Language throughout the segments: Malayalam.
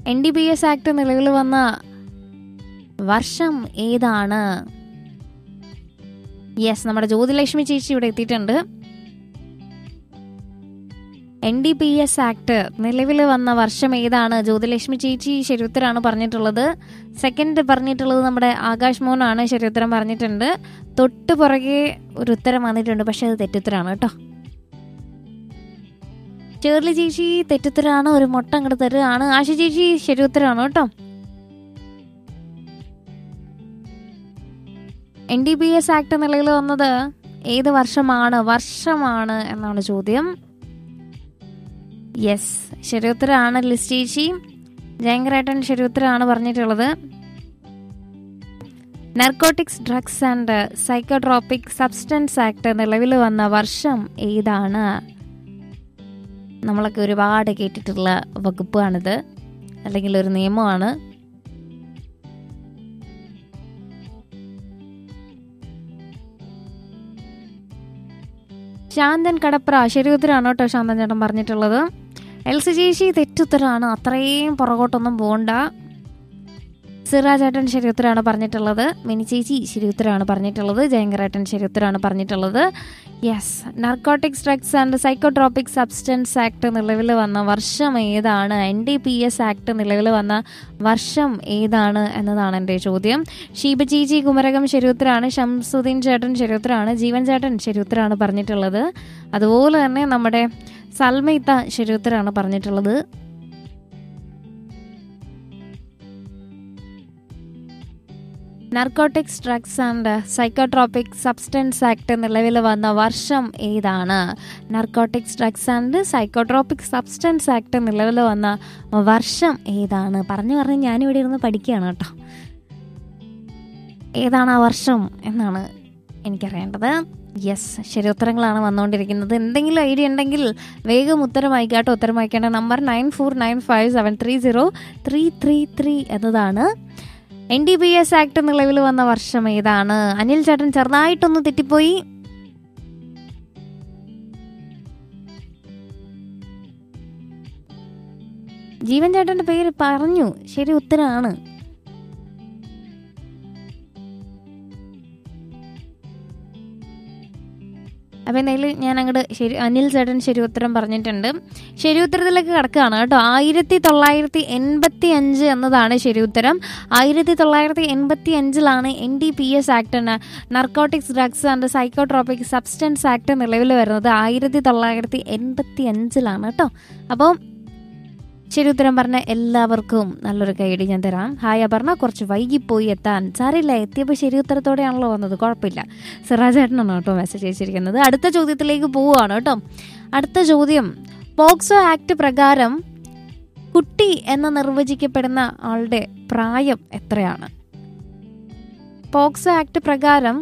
N D B S act നിലവിൽ വന്ന വർഷം ഏതാണ് യെസ് നമ്മുടെ ജ്യോതിലക്ഷ്മി ചേച്ചി ഇവിടെ എത്തിയിട്ടുണ്ട് N D P S act നിലവിൽ വന്ന വർഷം ഏതാണ് ജ്യോതിലക്ഷ്മി ചേച്ചി ശരിയുത്തരാണ് പറഞ്ഞിട്ടുള്ളത് സെക്കൻഡ് പറഞ്ഞിട്ടുള്ളത് നമ്മുടെ ആകാശ് മോനാണ് ശരിയുത്തരം പറഞ്ഞിട്ടുണ്ട് തൊട്ട് പുറകെ ഒരു ഉത്തരം വന്നിട്ടുണ്ട് പക്ഷെ അത് തെറ്റുത്തരാണ് കേട്ടോ ചേർലി ചേച്ചി തെറ്റുത്തരാണ് ഒരു മുട്ട അങ്ങോട്ട് തരുകയാണ് ആശ ചേച്ചി ശരിയുത്തരാണ് കേട്ടോ N D B S act നിലവിൽ വന്നത് ഏത് വർഷമാണ് വർഷമാണ് എന്നാണ് ചോദ്യം യെസ് ശരിയുത്തരാണ് ലിസ്റ്റ് ചേച്ചി ജയങ്കരേട്ടൻ ശരിയുത്തരാണ് പറഞ്ഞിട്ടുള്ളത് narcotics drugs and psychotropic substance act നിലവിൽ വന്ന വർഷം ഏതാണ് നമ്മളൊക്കെ ഒരുപാട് കേട്ടിട്ടുള്ള വകുപ്പാണിത് അല്ലെങ്കിൽ ഒരു നിയമമാണ് ശാന്തൻ കടപ്ര ശരിയുത്തരാണ് കേട്ടോ ശാന്തൻ ചേട്ടൻ പറഞ്ഞിട്ടുള്ളത് എൽസി ചേച്ചി തെറ്റുത്തരാണ് അത്രയും പുറകോട്ടൊന്നും പോകണ്ട സിറാജേട്ടൻ ശരിയുത്തരാണ് പറഞ്ഞിട്ടുള്ളത് മിനി ചേച്ചി ശരിയുത്തരാണ് പറഞ്ഞിട്ടുള്ളത് ജയങ്കരേട്ടൻ ശരിയുത്തരാണ് പറഞ്ഞിട്ടുള്ളത് yes narcotics drugs and psychotropic substance act നിലവിൽ വന്ന വർഷം ഏതാണ് N D P S act നിലവിൽ വന്ന വർഷം ഏതാണ് എന്നതാണ് എൻ്റെ ചോദ്യം ഷീബ ചേച്ചി കുമരകം ശരിയുത്തരാണ് ഷംസുദ്ദീൻ ചേട്ടൻ ശരിയുത്തരാണ് ജീവൻ ചേട്ടൻ ശരിയുത്തരാണ് പറഞ്ഞിട്ടുള്ളത് അതുപോലെ തന്നെ നമ്മുടെ സൽമൈത്ത ശരിയുത്തരാണ് പറഞ്ഞിട്ടുള്ളത് narcotics drugs and psychotropic substance act നിലവിൽ വന്ന വർഷം ഏതാണ് narcotics drugs and psychotropic substance act നിലവിൽ വന്ന വർഷം ഏതാണ് പറഞ്ഞു പറഞ്ഞ് ഞാനിവിടെ ഇരുന്ന് പഠിക്കുകയാണ് കേട്ടോ ഏതാണ് ആ വർഷം എന്നാണ് എനിക്കറിയേണ്ടത് യെസ് ശരി ഉത്തരങ്ങളാണ് വന്നുകൊണ്ടിരിക്കുന്നത് എന്തെങ്കിലും ഐഡിയ ഉണ്ടെങ്കിൽ വേഗം ഉത്തരം അയക്കാട്ടോ ഉത്തരം അയക്കേണ്ട number nine four nine five seven three zero three three three എന്നതാണ് N D B S act നിലവിൽ വന്ന വർഷം ഏതാണ് അനിൽ ചേട്ടൻ ചെറുതായിട്ടൊന്ന് തെറ്റിപ്പോയി ജീവൻ ചേട്ടന്റെ പേര് പറഞ്ഞു ശരി ഉത്തരാണ് അപ്പം എന്തായാലും ഞാൻ അങ്ങോട്ട് ശരി അനിൽ ചേട്ടൻ ശരി ഉത്തരം പറഞ്ഞിട്ടുണ്ട് ശരി ഉത്തരത്തിലേക്ക് കിടക്കുകയാണ് കേട്ടോ ആയിരത്തി തൊള്ളായിരത്തി എൺപത്തി അഞ്ച് എന്നതാണ് ശരി ഉത്തരം ആയിരത്തി തൊള്ളായിരത്തി എൺപത്തി അഞ്ചിലാണ് N D P S act narcotics drugs and psychotropic substance act നിലവിൽ വരുന്നത് ആയിരത്തി തൊള്ളായിരത്തി എൺപത്തി അഞ്ചിലാണ് കേട്ടോ അപ്പോൾ ശരി ഉത്തരം പറഞ്ഞ എല്ലാവർക്കും നല്ലൊരു കൈയടി ഞാൻ തരാം ഹായ് അപർണ കുറച്ച് വൈകിപ്പോയി എത്താൻ സാറില്ല എത്തിയപ്പോൾ ശരി ഉത്തരത്തോടെയാണല്ലോ വന്നത് കുഴപ്പമില്ല സിറാജേട്ടനാണ് കേട്ടോ മെസ്സേജ് അയച്ചിരിക്കുന്നത് അടുത്ത ചോദ്യത്തിലേക്ക് പോവുകയാണ് കേട്ടോ അടുത്ത ചോദ്യം പോക്സോ ആക്ട് പ്രകാരം കുട്ടി എന്ന് നിർവചിക്കപ്പെടുന്ന ആളുടെ പ്രായം എത്രയാണ് പോക്സോ ആക്ട് പ്രകാരം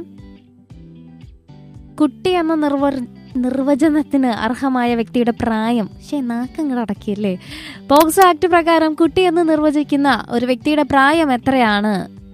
കുട്ടി എന്ന നിർവ നിർവചനത്തിന് അർഹമായ വ്യക്തിയുടെ പ്രായം പക്ഷേ നാക്കങ്ങൾ അടക്കിയല്ലേ പോക്സോ ആക്ട് പ്രകാരം കുട്ടി എന്ന് നിർവചിക്കുന്ന ഒരു വ്യക്തിയുടെ പ്രായം എത്രയാണ്